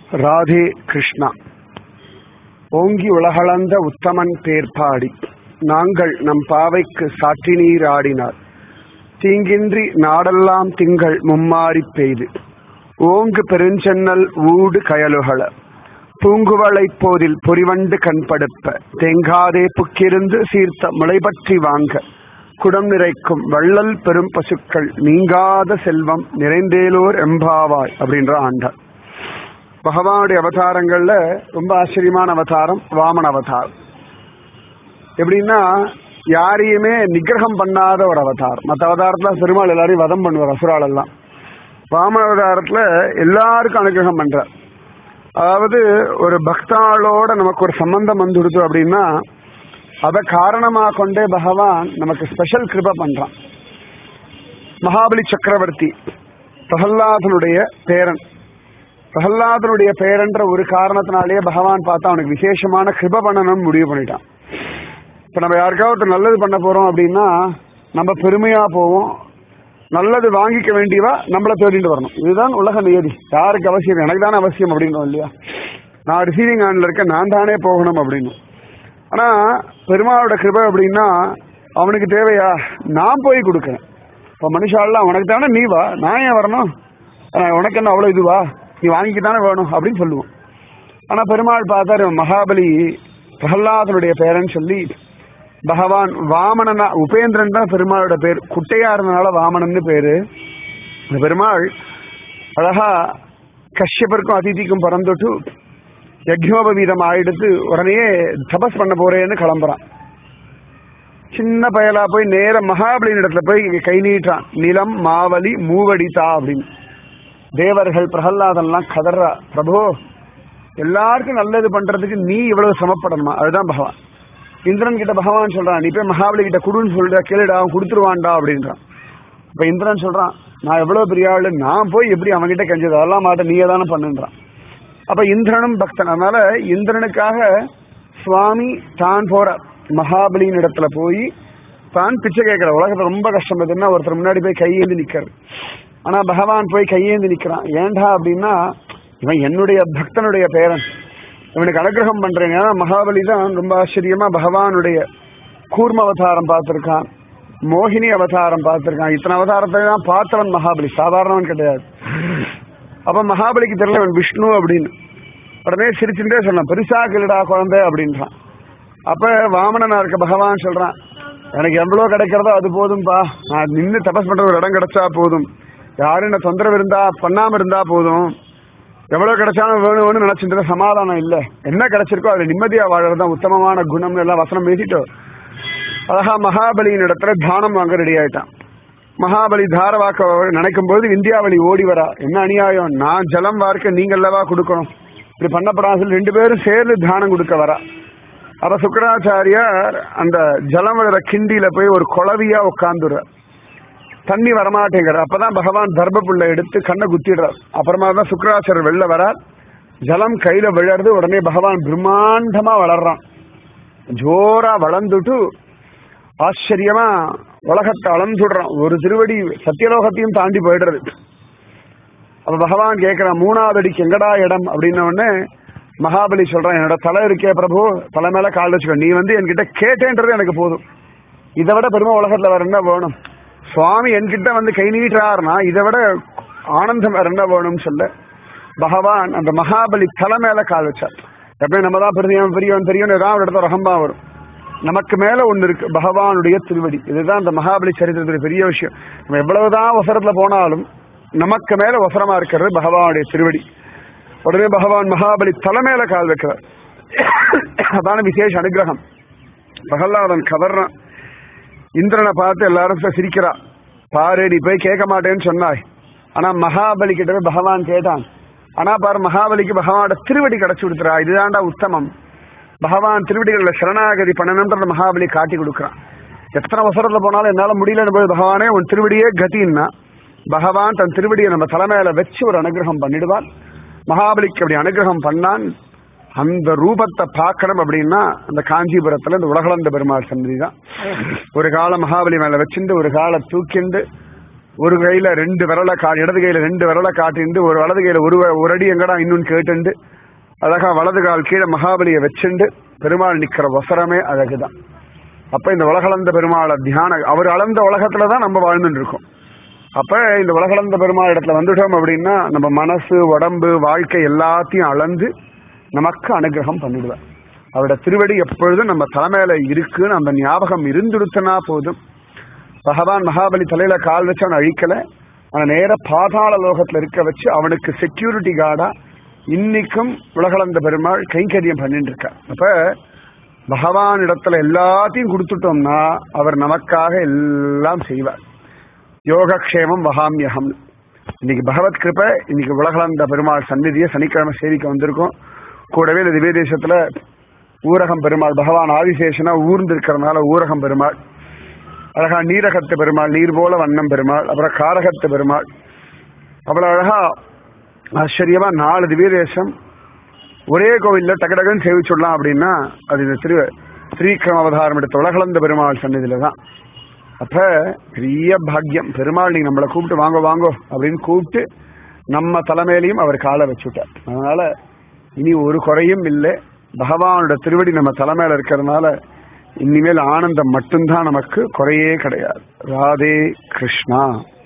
ராதே கிருஷ்ணா ஓங்கி உலகளந்த உத்தமன் பேர்பாடி நாங்கள் நம் பாவைக்கு சாற்றி நீர் ஆடினார் தீங்கின்றி நாடெல்லாம் திங்கள் மும்மாறி பெய்து ஓங்கு பெருஞ்சென்னல் ஊடு கயலுகள பூங்குவளை போரில் பொறிவண்டு கண்படுப்ப தேங்காதே புக்கிருந்து சீர்த்த முளைபற்றி வாங்க குடம் நிறைக்கும் வள்ளல் பெரும் பசுக்கள் நீங்காத செல்வம் நிறைந்தேலோர் எம்பாவாய் அப்படின்ற ஆண்டார் பகவானுடைய அவதாரங்கள்ல ரொம்ப ஆச்சரியமான அவதாரம் வாமன அவதாரம் எப்படின்னா யாரையுமே நிகிரகம் பண்ணாத ஒரு அவதாரம் மற்ற அவதாரத்துல பெருமாள் எல்லாரையும் வதம் பண்ணுவார் அசுரால் எல்லாம் வாமன அவதாரத்துல எல்லாருக்கும் அனுகிரகம் பண்றார் அதாவது ஒரு பக்தாளோட நமக்கு ஒரு சம்பந்தம் வந்துடுது அப்படின்னா அதை காரணமாக கொண்டே பகவான் நமக்கு ஸ்பெஷல் கிருப பண்றான் மகாபலி சக்கரவர்த்தி பிரகல்லாதனுடைய பேரன் பிரகல்லாதனுடைய பேரன்ற ஒரு காரணத்தினாலேயே பகவான் பார்த்தா அவனுக்கு விசேஷமான கிருப பண்ணணும்னு முடிவு பண்ணிட்டான் இப்ப நம்ம யாருக்காவது நல்லது பண்ண போறோம் அப்படின்னா நம்ம பெருமையா போவோம் நல்லது வாங்கிக்க வேண்டியவா நம்மளை தேடிட்டு வரணும் இதுதான் உலக நியதி யாருக்கு அவசியம் எனக்கு தானே அவசியம் அப்படின்னும் இல்லையா நான் ரிசீவிங் ஹேண்ட்ல இருக்க நான் தானே போகணும் அப்படின்னு ஆனா பெருமாளோட கிருபை அப்படின்னா அவனுக்கு தேவையா நான் போய் கொடுக்கறேன் இப்ப மனுஷாலாம் உனக்கு தானே நீ வா நான் ஏன் வரணும் உனக்கு என்ன அவ்வளவு இதுவா நீ வாங்கிக்க தானே வேணும் அப்படின்னு சொல்லுவோம் ஆனா பெருமாள் பார்த்தாரு மகாபலி பிரகல்லாதனுடைய பேரன் சொல்லி பகவான் வாமனனா உபேந்திரன் தான் பெருமாளோட பேர் குட்டையா இருந்தனால வாமனன்னு பேரு இந்த பெருமாள் அழகா கஷ்யப்பருக்கும் அதிதிக்கும் பறந்துட்டு யக்னோபவீதம் ஆயிடுத்து உடனே தபஸ் பண்ண போறேன்னு கிளம்புறான் சின்ன பயலா போய் நேர மகாபலியின் இடத்துல போய் கை நீட்டான் நிலம் மாவலி மூவடிதா அப்படின்னு தேவர்கள் பிரகல்லாதெல்லாம் கதறா பிரபு எல்லாருக்கும் நல்லது பண்றதுக்கு நீ இவ்வளவு சமப்படணுமா அதுதான் பகவான் இந்திரன் கிட்ட பகவான் சொல்றான் நீ போய் மகாபலி கிட்ட குடுன்னு சொல்ற கேளுடா அவன் கொடுத்துருவான்டா அப்படின்றான் இப்ப இந்திரன் சொல்றான் நான் எவ்வளவு பெரிய ஆளு நான் போய் எப்படி அவன்கிட்ட கெஞ்சது அதெல்லாம் மாட்டேன் நீயே தானே பண்ணுன்றான் அப்ப இந்திரனும் பக்தன் அதனால இந்திரனுக்காக சுவாமி தான் போற மகாபலியின் இடத்துல போய் தான் பிச்சை கேட்கிற உலகத்துல ரொம்ப கஷ்டம் எதுன்னா ஒருத்தர் முன்னாடி போய் கையேந்து நிக்கிறது ஆனா பகவான் போய் கையேந்து நிக்கிறான் ஏண்டா அப்படின்னா இவன் என்னுடைய பக்தனுடைய பேரன் இவனுக்கு அனுகிரகம் பண்றேன் ஏன்னா மகாபலி தான் ரொம்ப ஆச்சரியமா பகவானுடைய கூர்ம அவதாரம் பார்த்திருக்கான் மோகினி அவதாரம் பார்த்திருக்கான் இத்தனை அவதாரத்தை தான் பார்த்தவன் மகாபலி சாதாரணவன் கிடையாது அப்ப மகாபலிக்கு தெரியல இவன் விஷ்ணு அப்படின்னு உடனே சிரிச்சுட்டே சொன்னான் பெருசா கிளடா குழந்தை அப்படின்றான் அப்ப வாமனனா இருக்க பகவான் சொல்றான் எனக்கு எவ்வளவு கிடைக்கிறதோ அது போதும்பா நான் நின்று தபஸ் பண்ற ஒரு இடம் கிடைச்சா போதும் யாரும் என்ன தொந்தரவு இருந்தா பண்ணாம இருந்தா போதும் எவ்வளவு கிடைச்சாலும் வேணும்னு நினைச்சிட்டு சமாதானம் இல்ல என்ன கிடைச்சிருக்கோ அது நிம்மதியா வாழறதுதான் உத்தமமான குணம்னு எல்லாம் வசனம் பேசிட்டோம் அழகா மகாபலியின் இடத்துல தானம் வாங்க ரெடி ஆயிட்டான் மகாபலி தாரவாக்க நினைக்கும் போது இந்தியாவளி ஓடி வரா என்ன அநியாயம் நான் ஜலம் வார்க்க நீங்க அல்லவா கொடுக்கணும் இப்படி பண்ணப்படாது சொல்லி ரெண்டு பேரும் சேர்ந்து தானம் கொடுக்க வரா அப்ப சுக்கராச்சாரியார் அந்த ஜலம் வர கிண்டியில போய் ஒரு குளவியா உட்காந்துடுற தண்ணி வரமாட்டேங்கிற அப்பதான் பகவான் தர்மபுள்ள எடுத்து கண்ணை குத்திடுறார் அப்புறமா தான் சுக்கராச்சாரியர் வெளில வரார் ஜலம் கையில விழறது உடனே பகவான் பிரம்மாண்டமா வளர்றான் ஜோரா வளர்ந்துட்டு ஆச்சரியமா உலகத்தை அளந்துடுறான் ஒரு திருவடி சத்தியலோகத்தையும் தாண்டி போயிடுறது அப்ப பகவான் கேட்கிறான் மூணாவது அடிக்கு எங்கடா இடம் அப்படின்ன உடனே மகாபலி சொல்றான் என்னோட தலை இருக்கே பிரபு தலை மேல கால் வச்சுக்கோ நீ வந்து என்கிட்ட கேட்டேன்றது எனக்கு போதும் இதை விட பெருமை உலகத்துல வேற என்ன வேணும் சுவாமி என்கிட்ட வந்து கை நீட்டுறாருனா இதை விட ஆனந்தம் வேற என்ன வேணும்னு சொல்ல பகவான் அந்த மகாபலி தலை மேல கால் வச்சார் எப்பயும் நம்ம தான் பெரியவன் பெரியவன் பெரியவன் ஏதாவது இடத்துல ரகம்பா வரும் நமக்கு மேல ஒண்ணு இருக்கு பகவானுடைய திருவடி இதுதான் அந்த மகாபலி சரித்திரத்துடைய பெரிய விஷயம் நம்ம எவ்வளவுதான் அவசரத்துல போனாலும் நமக்கு மேல அவசரமா இருக்கிறது பகவானுடைய திருவடி உடனே பகவான் மகாபலி தலைமையில கால் வைக்கிறார் அதான விசேஷ அனுகிரகம் பிரகல்லாதன் கதறான் இந்திரனை பார்த்து எல்லாரும் சிரிக்கிறா பாரு நீ போய் கேட்க மாட்டேன்னு சொன்னாய் ஆனா மகாபலி கிட்ட போய் பகவான் கேட்டான் ஆனா பாரு மகாபலிக்கு பகவானோட திருவடி கிடைச்சு கொடுத்துறா இதுதான்டா உத்தமம் பகவான் திருவடிகள்ல சரணாகதி பண்ணணும்ன்ற மகாபலி காட்டி கொடுக்குறான் எத்தனை அவசரத்துல போனாலும் என்னால முடியலன்னு போது பகவானே உன் திருவடியே கதின்னா பகவான் தன் திருவடியை நம்ம தலைமையில வச்சு ஒரு அனுகிரகம் பண்ணிடுவான் மகாபலிக்கு அப்படி அனுகிரகம் பண்ணான் அந்த ரூபத்தை பார்க்கணும் அப்படின்னா அந்த காஞ்சிபுரத்துல இந்த உலகளந்த பெருமாள் சன்னதி தான் ஒரு கால மகாபலி மேல வச்சுண்டு ஒரு காலை தூக்கிண்டு ஒரு கையில ரெண்டு விரலை கா இடது கையில ரெண்டு விரலை காட்டிண்டு ஒரு வலது கையில ஒரு ஒரு அடி எங்கடா இன்னும் கேட்டுண்டு அழகா வலது கால் கீழே மகாபலியை வச்சுண்டு பெருமாள் நிக்கிற வசரமே அழகுதான் அப்ப இந்த உலகளந்த பெருமாளை தியான அவர் அளந்த உலகத்துல தான் நம்ம வாழ்ந்துட்டு இருக்கோம் அப்ப இந்த உலகளந்த பெருமாள் இடத்துல வந்துட்டோம் அப்படின்னா நம்ம மனசு உடம்பு வாழ்க்கை எல்லாத்தையும் அளந்து நமக்கு அனுகிரகம் பண்ணிடுவார் அவரோட திருவடி எப்பொழுதும் நம்ம தலைமையில இருக்குன்னு அந்த ஞாபகம் இருந்துடுத்தனா போதும் பகவான் மகாபலி தலையில கால் வச்சு அவனை அழிக்கல அவனை நேர பாதாள லோகத்துல இருக்க வச்சு அவனுக்கு செக்யூரிட்டி கார்டா இன்னைக்கும் உலகளந்த பெருமாள் கைங்கரியம் பண்ணிட்டு இருக்கார் அப்ப பகவான் இடத்துல எல்லாத்தையும் கொடுத்துட்டோம்னா அவர் நமக்காக எல்லாம் செய்வார் யோகக்ஷேமம் வகாமியகம் இன்னைக்கு பகவத் கிருபை இன்னைக்கு உலகளந்த பெருமாள் சந்நிதியை சனிக்கிழமை சேவிக்க வந்திருக்கோம் கூடவே இந்த திவ்ய தேசத்துல ஊரகம் பெருமாள் பகவான் ஆதிசேஷனா ஊர்ந்து இருக்கிறதுனால ஊரகம் பெருமாள் அழகா நீரகத்து பெருமாள் நீர் போல வண்ணம் பெருமாள் அப்புறம் காரகத்து பெருமாள் அவ்வளவு அழகா ஆச்சரியமா நாலு திவ்ய தேசம் ஒரே கோவில்ல டகடகன்னு சேவிச்சுடலாம் அப்படின்னா அது இந்த திரு ஸ்ரீக்கிரம அவதாரம் எடுத்த உலகளந்த பெருமாள் சன்னதியில தான் அப்ப பெரிய பாக்கியம் பெருமாள் நீங்க நம்மளை கூப்பிட்டு வாங்கோ வாங்கோ அப்படின்னு கூப்பிட்டு நம்ம தலைமையிலையும் அவர் காலை வச்சுட்டார் அதனால இனி ஒரு குறையும் இல்லை பகவானோட திருவடி நம்ம தலைமையில இருக்கிறதுனால இனிமேல் ஆனந்தம் மட்டும்தான் நமக்கு குறையே கிடையாது ராதே கிருஷ்ணா